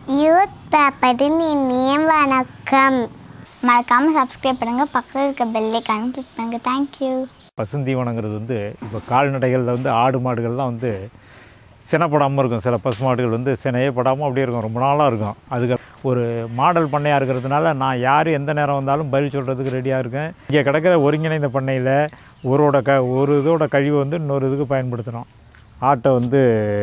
Youth பேப்பரின் இனிய வணக்கம் மறக்காமல் சப்ஸ்கிரைப் பண்ணுங்கள் பக்கத்தில் இருக்க பெல்லைக்கான கிளிக் பண்ணுங்கள் தேங்க்யூ பசுந்தீவனங்கிறது வந்து இப்போ கால்நடைகளில் வந்து ஆடு மாடுகள்லாம் வந்து சினைப்படாமல் இருக்கும் சில பசு மாடுகள் வந்து சினையே படாமல் அப்படியே இருக்கும் ரொம்ப நாளாக இருக்கும் அதுக்கு ஒரு மாடல் பண்ணையாக இருக்கிறதுனால நான் யார் எந்த நேரம் வந்தாலும் பதில் சொல்கிறதுக்கு ரெடியாக இருக்கேன் இங்கே கிடக்கிற ஒருங்கிணைந்த பண்ணையில் ஒருவோட க ஒரு இதோட கழிவை வந்து இன்னொரு இதுக்கு பயன்படுத்துகிறோம் ஆட்டை வந்து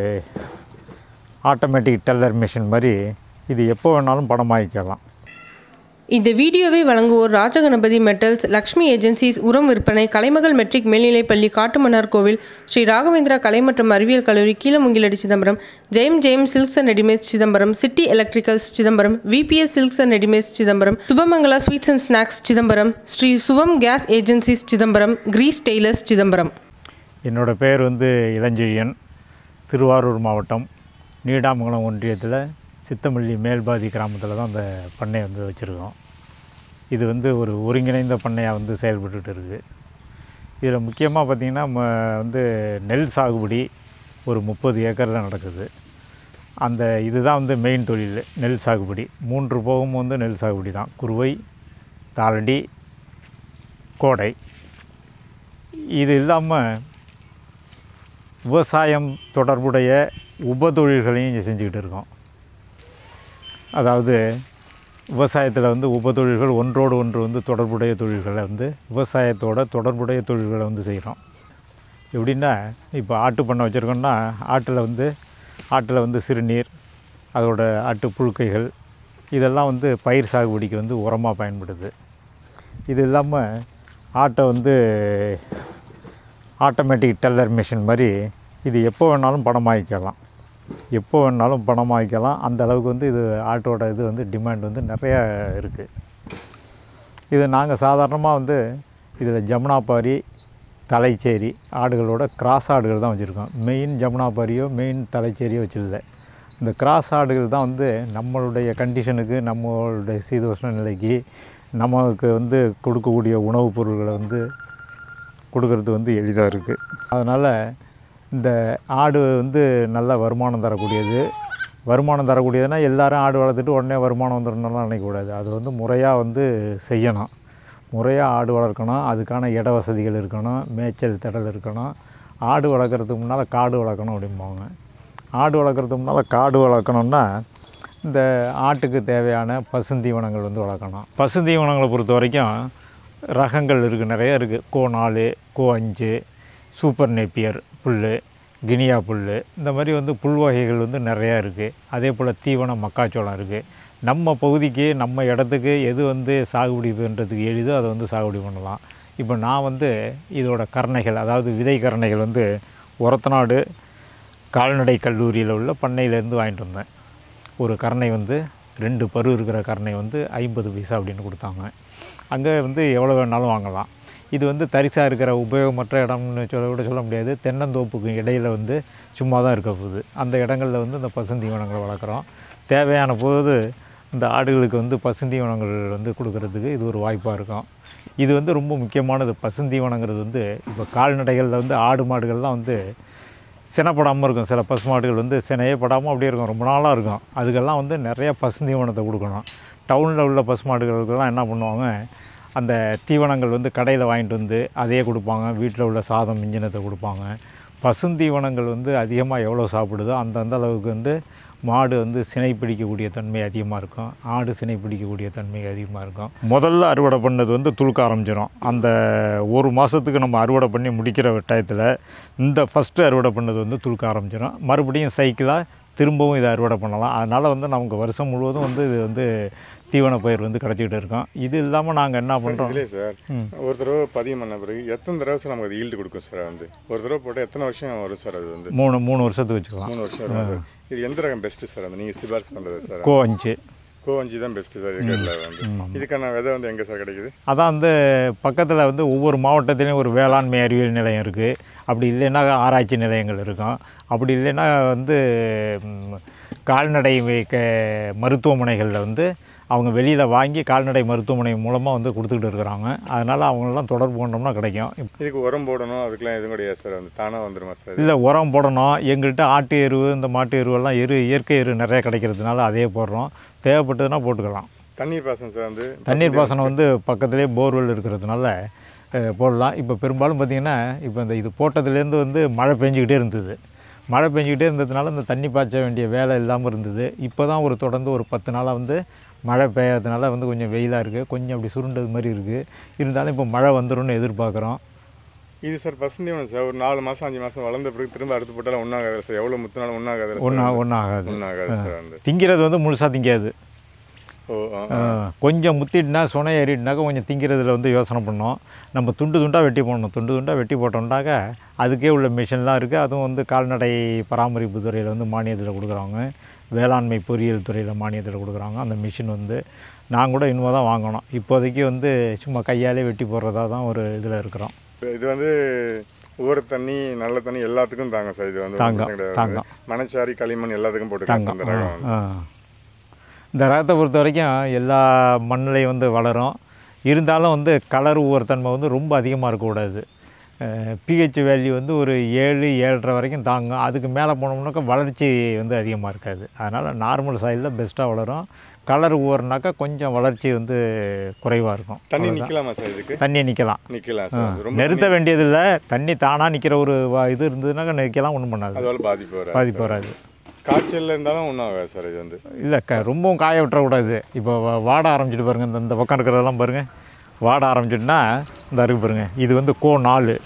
ஆட்டோமேட்டிக் டெல்லர் மிஷின் மாதிரி இது எப்போ வேணாலும் படமாக்கிக்கலாம் இந்த வீடியோவை வழங்குவோர் ராஜகணபதி மெட்டல்ஸ் லக்ஷ்மி ஏஜென்சிஸ் உரம் விற்பனை கலைமகள் மெட்ரிக் மேல்நிலைப்பள்ளி காட்டுமன்னார் கோவில் ஸ்ரீ ராகவேந்திரா கலை மற்றும் அறிவியல் கல்லூரி Keezhamungiladi Chidambaram Jayam Jayam silks and readymades Chidambaram city electricals Chidambaram VBS silks and readymades Chidambaram Subhamangala sweets and snacks Chidambaram Sri Suvam gas agencies Chidambaram கிரீஸ் டெய்லர்ஸ் சிதம்பரம் என்னோடய பேர் வந்து இளஞ்செழியன் திருவாரூர் மாவட்டம் நீடாமங்கலம் ஒன்றியத்தில் சித்தமல்லி மேல்பாதி கிராமத்தில் தான் அந்த பண்ணை வந்து வச்சுருக்கோம் இது வந்து ஒரு ஒருங்கிணைந்த பண்ணையாக வந்து செயல்பட்டுட்டு இருக்குது இதில் முக்கியமாக பார்த்திங்கன்னா ம வந்து நெல் சாகுபடி ஒரு முப்பது ஏக்கரில் நடக்குது அந்த இதுதான் வந்து மெயின் தொழில் நெல் சாகுபடி மூன்று போகமும் வந்து நெல் சாகுபடி தான் குருவை தாளடி கோடை இது இல்லாமல் விவசாயம் தொடர்புடைய உபதொழில்களையும் இங்கே செஞ்சுக்கிட்டு இருக்கோம் அதாவது விவசாயத்தில் வந்து உபதொழில்கள் ஒன்றோடு ஒன்று வந்து தொடர்புடைய தொழில்களை வந்து விவசாயத்தோட தொடர்புடைய தொழில்களை வந்து செய்கிறோம் எப்படின்னா இப்போ ஆட்டு பண்ணை வச்சுருக்கோம்னா ஆட்டில் வந்து ஆட்டில் வந்து சிறுநீர் அதோட ஆட்டு புழுக்கைகள் இதெல்லாம் வந்து பயிர் சாகுபடிக்கு வந்து உரமாக பயன்படுது இது இல்லாமல் ஆட்டை வந்து ஆட்டோமேட்டிக் டெல்லர் மிஷின் மாதிரி இது எப்போ வேணாலும் பணமாக்கிக்கலாம் எப்போ வேணாலும் பணமாக்கிக்கலாம் அந்த அளவுக்கு வந்து இது ஆட்டோட இது வந்து டிமாண்ட் வந்து நிறையா இருக்குது இது நாங்கள் சாதாரணமாக வந்து இதில் ஜமுனாபாரி தலைச்சேரி ஆடுகளோட கிராஸ் ஆடுகள் தான் வச்சுருக்கோம் மெயின் ஜமுனாபாரியோ மெயின் தலைச்சேரியோ வச்சிடல இந்த கிராஸ் ஆடுகள் தான் வந்து நம்மளுடைய கண்டிஷனுக்கு நம்மளுடைய சீதோஷ்ண நிலைக்கு நமக்கு வந்து கொடுக்கக்கூடிய உணவுப் பொருள்களை வந்து கொடுக்கறது வந்து எளிதாக இருக்குது அதனால் இந்த ஆடு வந்து நல்ல வருமானம் தரக்கூடியது வருமானம் தரக்கூடியதுன்னா எல்லாரும் ஆடு வளர்த்துட்டு உடனே வருமானம் வந்துடணும்லாம் நினைக்கக்கூடாது அது வந்து முறையாக வந்து செய்யணும் முறையாக ஆடு வளர்க்கணும் அதுக்கான இட வசதிகள் இருக்கணும் மேய்ச்சல் திடல் இருக்கணும் ஆடு வளர்க்குறதுக்கு முன்னால் காடு வளர்க்கணும் அப்படிம்பாங்க ஆடு வளர்க்குறதுக்கு முன்னால் காடு வளர்க்கணுன்னா இந்த ஆட்டுக்கு தேவையான பசுந்தீவனங்கள் வந்து வளர்க்கணும் பசுந்தீவனங்களை பொறுத்த வரைக்கும் ரகங்கள் இருக்குது நிறைய இருக்குது கோ நாலு கோ அஞ்சு சூப்பர் நேப்பியர் புல் கினியா புல் இந்த மாதிரி வந்து புல் வகைகள் வந்து நிறையா இருக்குது அதே போல் தீவனம் மக்காச்சோளம் இருக்குது நம்ம பகுதிக்கு நம்ம இடத்துக்கு எது வந்து சாகுபடி பண்ணுறதுக்கு எளிதோ அதை வந்து சாகுபடி பண்ணலாம் இப்போ நான் வந்து இதோட கரணைகள் அதாவது விதை கரணைகள் வந்து ஒரத்தநாடு கால்நடை கல்லூரியில் உள்ள பண்ணையிலேருந்து வாங்கிட்டு வந்தேன் ஒரு கரணை வந்து ரெண்டு பரு இருக்கிற கரணை வந்து ஐம்பது பைசா அப்படின்னு கொடுத்தாங்க அங்கே வந்து எவ்வளோ வேணாலும் வாங்கலாம் இது வந்து தரிசாக இருக்கிற உபயோகமற்ற இடம்னு சொல்ல கூட சொல்ல முடியாது தென்னந்தோப்புக்கு இடையில் வந்து சும்மா தான் இருக்க போகுது அந்த இடங்களில் வந்து இந்த பசுந்தீவனங்களை வளர்க்குறோம் தேவையான போது இந்த ஆடுகளுக்கு வந்து பசுந்தீவனங்கள் வந்து கொடுக்கறதுக்கு இது ஒரு வாய்ப்பாக இருக்கும் இது வந்து ரொம்ப முக்கியமானது பசுந்தீவனங்கிறது வந்து இப்போ கால்நடைகளில் வந்து ஆடு மாடுகள்லாம் வந்து சினைப்படாமல் இருக்கும் சில பசு மாடுகள் வந்து சினையே படாமல் அப்படியே இருக்கும் ரொம்ப நாளாக இருக்கும் அதுக்கெல்லாம் வந்து நிறைய பசுந்தீவனத்தை கொடுக்கணும் டவுனில் உள்ள பசு மாடுகளுக்கெல்லாம் என்ன பண்ணுவாங்க அந்த தீவனங்கள் வந்து கடையில் வாங்கிட்டு வந்து அதையே கொடுப்பாங்க வீட்டில் உள்ள சாதம் மிஞ்சினத்தை கொடுப்பாங்க பசுந்தீவனங்கள் வந்து அதிகமாக எவ்வளோ சாப்பிடுதோ அந்தந்த அளவுக்கு வந்து மாடு வந்து சினை பிடிக்கக்கூடிய தன்மை அதிகமாக இருக்கும் ஆடு சினை பிடிக்கக்கூடிய தன்மை அதிகமாக இருக்கும் முதல்ல அறுவடை பண்ணது வந்து துளுக்க ஆரம்பிச்சிடும் அந்த ஒரு மாதத்துக்கு நம்ம அறுவடை பண்ணி முடிக்கிற டயத்தில் இந்த ஃபஸ்ட்டு அறுவடை பண்ணது வந்து துளுக்க ஆரம்பிச்சிடும் மறுபடியும் சைக்கிளாக திரும்பவும் இதை அறுவடை பண்ணலாம் அதனால் வந்து நமக்கு வருஷம் முழுவதும் வந்து இது வந்து தீவன பயிர் வந்து கிடச்சிக்கிட்டு இருக்கோம் இது இல்லாமல் நாங்கள் என்ன பண்ணுறோம் இல்லையே சார் ஒரு தடவை பதியம் பண்ண பிறகு எத்தனை தடவை சார் நமக்கு அது ஈல்டு கொடுக்கும் சார் வந்து ஒரு தடவை போட்டால் எத்தனை வருஷம் வரும் சார் அது வந்து மூணு மூணு வருஷத்துக்கு வச்சுக்கலாம் மூணு வருஷம் வரும் சார் இது எந்த ரகம் பெஸ்ட்டு சார் அந்த நீங்கள் சிபாரிசு பண்ணுறது சார் கோ அஞ்சு கோவஞ்சி தான் பெஸ்ட்டு சார் இருக்கிறதுல வந்து இதுக்கான விதை வந்து எங்கே சார் கிடைக்குது அதான் வந்து பக்கத்தில் வந்து ஒவ்வொரு மாவட்டத்துலேயும் ஒரு வேளாண்மை அறிவியல் நிலையம் இருக்குது அப்படி இல்லைன்னா ஆராய்ச்சி நிலையங்கள் இருக்கும் அப்படி இல்லைன்னா வந்து ம், கால்நடை க மருத்துவமனைகளில் வந்து அவங்க வெளியில் வாங்கி கால்நடை மருத்துவமனை மூலமாக வந்து கொடுத்துக்கிட்டு இருக்கிறாங்க அதனால் அவங்களெல்லாம் தொடர்பு கொண்டோம்னா கிடைக்கும் இப்ப இதுக்கு உரம் போடணும் அதுக்கெல்லாம் எதுவும் கிடையாது சார் வந்து தானாக வந்துருமா சார் இல்லை உரம் போடணும் எங்கள்கிட்ட ஆட்டு எருவு இந்த மாட்டு எருவெல்லாம் எரு இயற்கை எரு நிறைய கிடைக்கிறதுனால அதே போடுறோம் தேவைப்பட்டதுன்னா போட்டுக்கலாம் தண்ணீர் பாசனம் சார் வந்து தண்ணீர் பாசனம் வந்து பக்கத்துலேயே போர்வெல் இருக்கிறதுனால அஹ், போடலாம் இப்போ பெரும்பாலும் பார்த்திங்கன்னா இப்போ இந்த இது போட்டதுலேருந்து வந்து மழை பெஞ்சிக்கிட்டே இருந்தது மழை பெஞ்சிக்கிட்டே இருந்ததுனால இந்த தண்ணி பாய்ச்ச வேண்டிய வேலை இல்லாமல் இருந்தது இப்போ தான் ஒரு தொடர்ந்து ஒரு பத்து நாளாக வந்து மழை பெய்யாததுனால வந்து கொஞ்சம் வெயிலாக இருக்குது கொஞ்சம் அப்படி சுருண்டது மாதிரி இருக்குது இருந்தாலும் இப்போ மழை வந்துரும்னு எதிர்பார்க்குறோம் இது சார் பசுந்தீவனம் சார் ஒரு நாலு மாதம் அஞ்சு மாதம் வளர்ந்த பிறகு திரும்ப அறுத்து போட்டாலும் ஒன்றாகாது சார் எவ்வளோ முத்தினாலும் ஒன்றாகாது ஒன்றா ஒன்றும் ஆகாது ஒன்றாகாது சார் வந்து திங்கிறது வந்து முழுசாக திங்காது ஓ ஆ, ஆ, கொஞ்சம் முத்திட்டுனா சுனை ஏறிட்டுனாக்கா கொஞ்சம் திங்கிறதுல வந்து யோசனை பண்ணோம் நம்ம துண்டு துண்டாக வெட்டி போடணும் துண்டு துண்டாக வெட்டி போட்டோம்னாக்கா அதுக்கே உள்ள மிஷின்லாம் இருக்குது அதுவும் வந்து கால்நடை பராமரிப்பு துறையில் வந்து மானியத்தில் கொடுக்குறாங்க வேளாண்மை பொறியியல் துறையில் மானியத்தில் கொடுக்குறாங்க அந்த மிஷின் வந்து நான் கூட இனிமே தான் வாங்கணும் இப்போதைக்கு வந்து சும்மா கையாலே வெட்டி போடுறதா தான் ஒரு இதில் இருக்கிறோம் இது வந்து ஊற தண்ணி நல்ல தண்ணி எல்லாத்துக்கும் தாங்க சார் இது வந்து தாங்கும், ஒண்ணும் கிடையாது. தாங்கும். மணச்சாரி களிமண் எல்லாத்துக்கும் போட்டுக்கலாம் சார் தங்கம் இந்த ஆ, ரகம் வந்து. ஆ. இந்த ரகத்தை பொறுத்த வரைக்கும் எல்லா மண்ணிலையும் வந்து வளரும் இருந்தாலும் வந்து கலர் ஊறத்தன்மை வந்து ரொம்ப அதிகமாக இருக்கக்கூடாது பிஹெச் வேல்யூ வந்து ஒரு ஏழு ஏழரை வரைக்கும் தாங்கும் அதுக்கு மேலே போனோம்னாக்கா வளர்ச்சி வந்து அதிகமாக இருக்காது அதனால் நார்மல் சாயிலில் பெஸ்ட்டாக வளரும் கலர் ஊறினாக்கா கொஞ்சம் வளர்ச்சி வந்து குறைவாக இருக்கும் தண்ணி நிக்கலாமா சார் இதுக்கு தண்ணியை நிற்கலாம் நிக்கலாம் சார் அது ரொம்ப நிறுத்த வேண்டியதில்லை தண்ணி தானாக நிற்கிற ஒரு வ- இது இருந்ததுனாக்கா நிற்கலாம் ஒன்றும் பண்ணாது அதோட பாதிப்பு வராது பாதிப்பு வராது காய்ச்சல்ல இருந்தாலும் ஒன்றும் ஆகாது சார் இது வந்து இல்லை க ரொம்பவும் காய விட்டுறக்கூடாது இப்போ வ- வாட ஆரம்பிச்சிட்டு பாருங்கள் இந்த இந்த பக்கம் இருக்கிறதெல்லாம் பாருங்கள் வாட ஆரம்பிச்சிட்டுனா இந்த இருக்கு பாருங்கள் இது வந்து கோ நாலு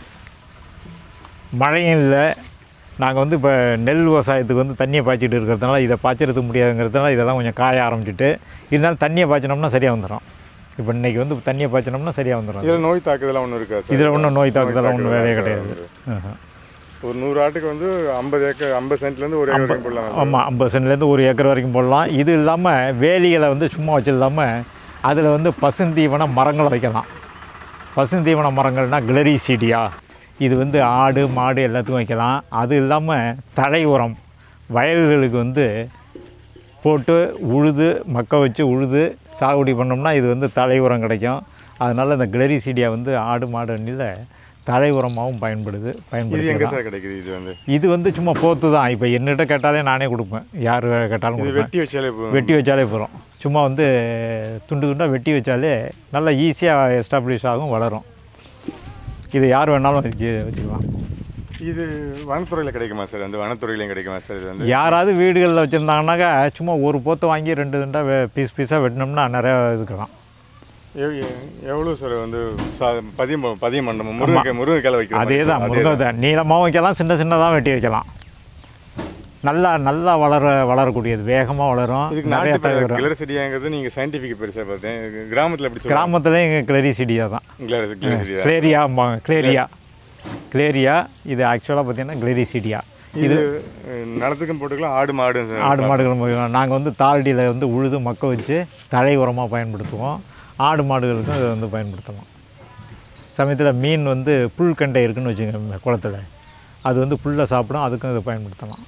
மழையும் இல்லை நாங்கள் வந்து இப்போ நெல் விவசாயத்துக்கு வந்து தண்ணியை பாய்ச்சிட்டு இருக்கிறதுனால இதை பாய்ச்சறதுக்கு முடியாதுங்கிறதுனால இதெல்லாம் கொஞ்சம் காய ஆரம்பிச்சிட்டு இருந்தாலும் தண்ணியை பாய்ச்சினோம்னா சரியாக வந்துடும் இப்போ இன்றைக்கி வந்து தண்ணியை பாய்ச்சினோம்னா சரியாக வந்துடும் இதில் நோய் தாக்குதலாம் ஒன்றும் இருக்கா சார் இதில் ஒன்றும் நோய் தாக்குதலாம் ஒன்றும் வேலையே தாக்குதல் கிடையாது வந்து. ஒரு நூறு ஆட்டுக்கு வந்து ஐம்பது ஏக்கர் ஐம்பது சென்ட்லேருந்து ஒரு ஏக்கர் வரைக்கும் போடலாம் ஆமாம் ஐம்பது சென்ட்லேருந்து ஒரு ஏக்கர் வரைக்கும் போடலாம் இது இல்லாமல் வேலிகளை வந்து சும்மா வச்சில்லாமல் அதில் வந்து பசுந்தீவன மரங்களை வைக்கலாம் பசுந்தீவன மரங்கள்னால் கிளரிசீடியா இது வந்து ஆடு மாடு எல்லாத்துக்கும் வைக்கலாம் அது இல்லாமல் தழை உரம் வயல்களுக்கு வந்து போட்டு உழுது மக்க வச்சு உழுது சாகுபடி பண்ணோம்னா இது வந்து தழை உரம் கிடைக்கும் அதனால் இந்த கிளரிசீடியா வந்து ஆடு மாடு அண்ணில் தழை உரமாகவும் பயன்படுது இது எங்கே பயன்படுத்தி சார் கிடைக்குது இது வந்து இது வந்து சும்மா போத்து தான் இப்போ என்னிட்ட கேட்டாலே நானே கொடுப்பேன் யார் கேட்டாலும் இது கொடுப்பேன் வெட்டி வச்சாலே போதும் வெட்டி வச்சாலே போகிறோம் சும்மா வந்து துண்டு துண்டாக வெட்டி வச்சாலே நல்லா ஈஸியாக எஸ்டாப்ளிஷ் ஆகும் வளரும் இது யார் வேணாலும் வச்சு வச்சுக்கலாம் இது வனத்துறையில் கிடைக்குமா சார் வந்து வனத்துறையிலையும் கிடைக்குமா சார் இது வந்து யாராவது வீடுகளில் வச்சுருந்தாங்கன்னாக்கா சும்மா ஒரு போத்தை வாங்கி ரெண்டு துண்டாக பீஸ் பீஸாக வெட்டினோம்னா நிறையா இதுக்கலாம் எவ்- எ- எவ்வளோ சார் வந்து சா- பதியம் ப- பதியம் பண்ணணும் முருங்கை முருங்கைக்கால வைக்கிற அதே மாதிரி தான் அதே முருங்கை தான் நீளமாகவும் வைக்கலாம் சின்ன சின்னதாக வெட்டி வைக்கலாம் நல்லா நல்லா வளர வளரக்கூடியது வேகமாக வளரும் இதுக்கு நிறைய நாட்டு தகவல் கிளர் செடியாங்கிறது நீங்கள் சயின்டிஃபிக் பெருசாக பார்த்தேன் கிராமத்தில் எப்படி சொல்லுவாங்க கிராமத்துலேயும் இங்கே கிளரி செடியா தான் கிளர் கிளர் செடி கிளேரியா கிளேரியா கிளேரியா இது ஆக்சுவலாக பார்த்தீங்கன்னா கிளரிசிடியா இது அஹ், நிலத்துக்கும் போட்டுக்கலாம் ஆடு மாடு ஆடு மாடுகள் நாங்கள் வந்து தாழ்டியில் வந்து உழுது மக்க வச்சு தழை உரமாக பயன்படுத்துவோம் ஆடு மாடுகளுக்கும் இதை வந்து பயன்படுத்தலாம் சமயத்தில் மீன் வந்து புல்கண்டை இருக்குன்னு வச்சுங்க குளத்துல அது வந்து புல்லை சாப்பிடும் அதுக்கும் இதை பயன்படுத்தலாம்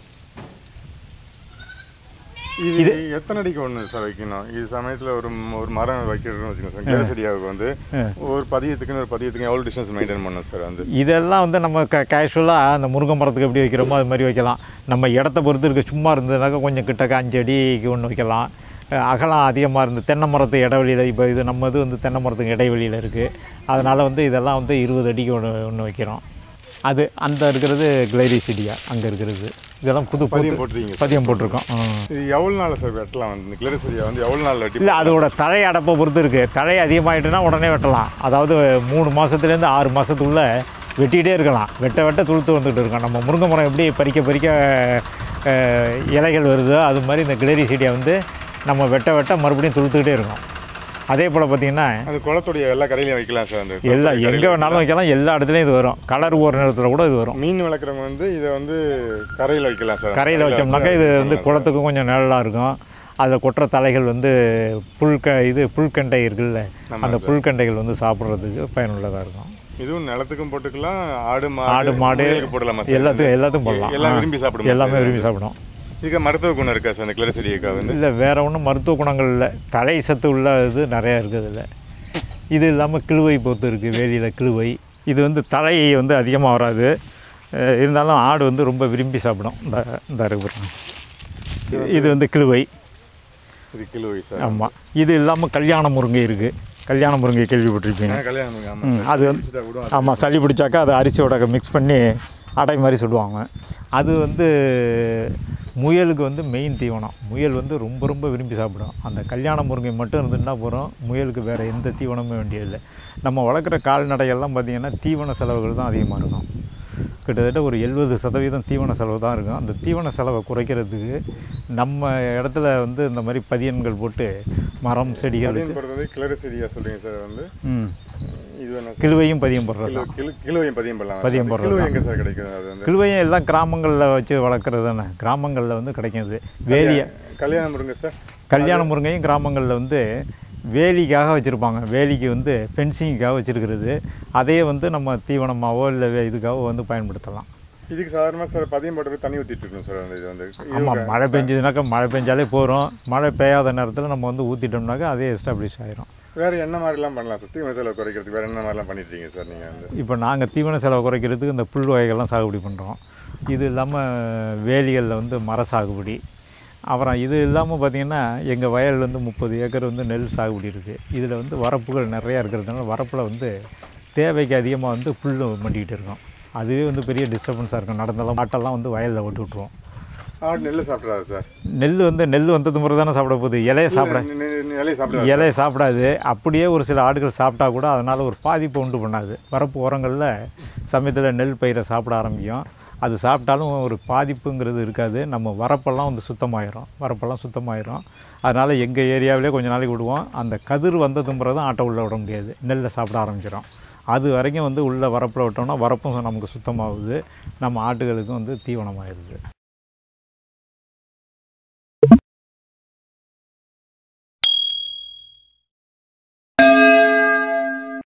இது எத்தனை அடிக்கு ஒன்று சார் வைக்கணும் இது சமயத்தில் ஒரு ம- ஒரு மரம் வைக்கிறதுன்னு வச்சுக்கோங்க சார் கிளர் செடியாவுக்கு வந்து ஒரு பதியத்துக்குன்னு ஒரு பதியத்துக்கு எவ்வளோ டிஸ்டன்ஸ் மெயின்டைன் பண்ணணும் சார் வந்து இதெல்லாம் வந்து நம்ம க கேஷுவலாக அந்த முருங்கை மரத்துக்கு எப்படி வைக்கிறோமோ அது மாதிரி வைக்கலாம் நம்ம இடத்த பொறுத்து இருக்க சும்மா இருந்ததுனாக்கா கொஞ்சம் கிட்டக்க அஞ்சு அடிக்கு ஒன்று வைக்கலாம் அஹ் அகலம் அதிகமாக இருந்து தென்னை மரத்து இடைவெளியில் இப்போ இது நம்ம இது வந்து தென்னை மரத்துக்கு இடைவெளியில் இருக்குது அதனால் வந்து இதெல்லாம் வந்து இருபது அடிக்கு ஒன்று ஒன்று வைக்கிறோம் அது அந்த இருக்கிறது கிளைரிசிடியா அங்கே இருக்கிறது இதெல்லாம் புது பதியம் புது போட்டுருக்கீங்க பதியம் போட்டிருக்கோம் ஆ. இது எவ்வளோ நாள் சார் வெட்டலாம் வந்து இந்த கிளர் செடியை வந்து எவ்வளோ நாள் வெட்டி இல்லை அதோட தழை அடப்பை பொறுத்து இருக்குது தழை அதிகமாகிட்டுனா உடனே வெட்டலாம் அதாவது மூணு மாதத்துலேருந்து ஆறு மாதத்துக்குள்ளே வெட்டிகிட்டே இருக்கலாம் வெட்ட வெட்ட துளுத்து வந்துகிட்டு இருக்கோம் நம்ம முருங்கை மரம் எப்படி பறிக்க பறிக்க அஹ், இலைகள் வருதோ அது மாதிரி இந்த கிளரி செடியை வந்து நம்ம வெட்ட வெட்ட மறுபடியும் துளுத்துக்கிட்டே இருக்கும் அதே போல் பார்த்திங்கன்னா அந்த குளத்துடைய எல்லா கரையிலையும் வைக்கலாம் சார் அந்த எல்லா குளத்துடைய எங்கே கரையில வேணாலும் வைக்கலாம் எல்லா இடத்துலையும் இது வரும் கலர் ஒரு நேரத்தில் கூட இது வரும் மீன் வளர்க்குறவங்க வந்து இதை வந்து கரையில் வைக்கலாம் சார் கரையில் வச்சோம்னாக்கா இது வந்து குளத்துக்கும் கொஞ்சம் நிழலாக இருக்கும் அதில் கொட்டுற தலைகள் வந்து புல்க இது புல்கண்டை இருக்குல்ல அந்த புல்கண்டைகள் வந்து சாப்பிட்றதுக்கு பயனுள்ளதாக இருக்கும் இதுவும் நிலத்துக்கும் போட்டுக்கலாம் ஆடு ஆடு மாடு முயலுக்கு போடலாமா சார் எல்லாத்துக்கும் எல்லாத்துக்கும் போடலாம் எல்லாம் ஆ. விரும்பி சாப்பிடுமா எல்லாமே சார்? விரும்பி சாப்பிடும் இதுக்கு மருத்துவ குணம் இருக்கா சார் அந்த கிளரி செடிக்கா வந்து இல்லை வேறு ஒன்றும் மருத்துவ குணங்கள் இல்லை தலை சத்து உள்ள இது நிறையா இருக்குது இதில் இது இல்லாமல் கிழுவை பொறுத்து இருக்குது வேலியில் கிழுவை இது வந்து தலை வந்து அதிகமாக வராது அஹ் இருந்தாலும் ஆடு வந்து ரொம்ப விரும்பி சாப்பிடும் இந்த இந்த இருக்கு பாருங்க. இது- இது வந்து கிழுவை இது கிலோ சார் ஆமாம் இது இல்லாமல் கல்யாண முருங்கை இருக்குது கல்யாண முருங்கை கேள்விப்பட்டிருப்பீங்க ஆ, கல்யாணம் பண்ணி, ஆமா ம், சார். அது வந்து குடிச்சிட்டா கூட ஆமாம் சளி பிடிச்சாக்கா அதை அரிசியோட மிக்ஸ் பண்ணி அடை மாதிரி சுடுவாங்க அது வந்து முயலுக்கு வந்து மெயின் தீவனம் முயல் வந்து ரொம்ப ரொம்ப விரும்பி சாப்பிடும் அந்த கல்யாண முருங்கை மட்டும் இருந்துன்னா போகிறோம் முயலுக்கு வேறு எந்த தீவனமும் வேண்டியதில்லை நம்ம வளர்க்குற கால்நடைகள்லாம் பார்த்திங்கன்னா தீவன செலவுகள் தான் அதிகமாக இருக்கும் கிட்டத்தட்ட ஒரு எழுபது சதவீதம் தீவன செலவு தான் இருக்கும் அந்த தீவன செலவை குறைக்கிறதுக்கு நம்ம இடத்துல வந்து இந்த மாதிரி பதியன்கள் போட்டு மரம் செடிகள் பதியம் வச்சு போடுறது கிளரி செடியா சொல்றீங்க சார் வந்து ம் இது என்ன சார் கிழுவையும் பதியம் போடுறது கிலோ தான் கிலோ கிலோவையும் பதியம் பண்ணலாம் பதியம் போடுறது கிலோ தான். எங்க சார் கிடைக்கும் அது வந்து கிழுவையும் எல்லாம் கிராமங்களில் வச்சு வளர்க்குறது தானே கிராமங்களில் வந்து கிடைக்கும் இது வேலியை கல்யாணம் முருங்க சார் கல்யாண முருங்கையும் கிராமங்களில் வந்து வேலிக்காக வச்சுருப்பாங்க வேலிக்கு வந்து ஃபென்சிங்காக வச்சுருக்கிறது அதே வந்து நம்ம தீவனமாவோ இல்லை இதுக்காகவோ வந்து பயன்படுத்தலாம் இதுக்கு சாதாரணமாக சார் பதியம் போடுறது தண்ணி ஊற்றிட்டு இருக்கணும் சார் அந்த இது வந்து இது ஆமாம் உங்க- மழை பெஞ்சதுனாக்கா மழை பெஞ்சாலே போகிறோம் மழை பெய்யாத நேரத்தில் நம்ம வந்து ஊற்றிட்டோம்னாக்கா அதே எஸ்டாப்ளிஷ் ஆயிரும் வேற என்ன மாதிரிலாம் பண்ணலாம் சார் தீவன செலவு குறைக்கிறதுக்கு வேற என்ன மாதிரிலாம் பண்ணிட்டு இருக்கீங்க சார் நீங்கள் வந்து இப்போ நாங்கள் தீவன செலவு குறைக்கிறதுக்கு இந்த புல் வகைகள்லாம் சாகுபடி பண்ணுறோம் இது இல்லாமல் வேலிகளில் வந்து மர சாகுபடி அப்புறம் இது இல்லாமல் பார்த்திங்கன்னா எங்கள் வயல் வந்து முப்பது ஏக்கர் வந்து நெல் சாகுபடி இருக்குது இதில் வந்து வரப்புகள் நிறையா இருக்கிறதுனால வரப்பில் வந்து தேவைக்கு அதிகமாக வந்து புல் மண்டிக்கிட்டு இருக்கோம் அதுவே வந்து பெரிய டிஸ்டர்பன்ஸாக இருக்கும் நடந்தெல்லாம் மாட்டெல்லாம் வந்து வயலில் விட்டு விட்ருவோம் ஆடு நெல் சாப்பிட்றாரு சார் நெல் வந்து நெல் வந்தது முறை தானே சாப்பிட போகுது இலையை சாப்பிட நெ- நெ- நெ- இலையை சாப்பிடுறாரு இலையை சாப்பிடாது அப்படியே ஒரு சில ஆடுகள் சாப்பிட்டா கூட அதனால் ஒரு பாதிப்பை உண்டு பண்ணாது வரப்பு ஓரங்களில் சமயத்தில் நெல் பயிரை சாப்பிட ஆரம்பிக்கும் அது சாப்பிட்டாலும் ஒரு பாதிப்புங்கிறது இருக்காது நம்ம வரப்பெல்லாம் வந்து சுத்தமாயிரும் வரப்பெல்லாம் சுத்தமாயிரும் அதனால் எங்கள் ஏரியாவிலே கொஞ்ச நாளைக்கு விடுவோம் அந்த கதிர் வந்ததும் பிறகு தான் ஆட்டை உள்ளே விட முடியாது நெல்லை சாப்பிட ஆரம்பிச்சிடும் அது வரைக்கும் வந்து உள்ளே வரப்பில் விட்டோம்னா வரப்பும் நமக்கு சுத்தமாகுது நம்ம ஆட்டுகளுக்கும் வந்து தீவனமாயிருது